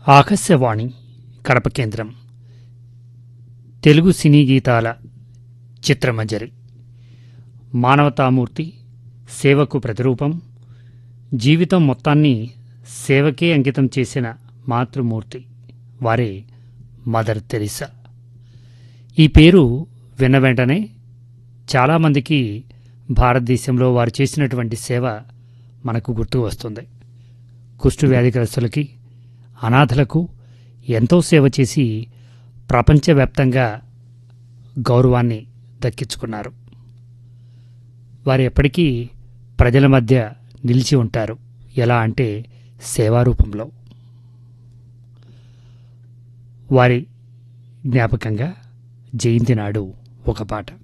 ఆకాశవాణి కడప కేంద్రం తెలుగు సినీ గీతాల చిత్రమంజరి మానవతామూర్తి సేవకు ప్రతిరూపం జీవితం మొత్తాన్ని సేవకే అంకితం చేసిన మాతృమూర్తి వారే మదర్ తెరిసా ఈ పేరు విన్న వెంటనే చాలామందికి భారతదేశంలో వారు చేసినటువంటి సేవ మనకు గుర్తుకు వస్తుంది కుష్టు వ్యాధిగ్రస్తులకి అనాథలకు ఎంతో సేవ చేసి ప్రపంచవ్యాప్తంగా గౌరవాన్ని దక్కించుకున్నారు వారు ఎప్పటికీ ప్రజల మధ్య నిలిచి ఉంటారు ఎలా అంటే సేవారూపంలో వారి జ్ఞాపకంగా జయంతి నాడు ఒక పాట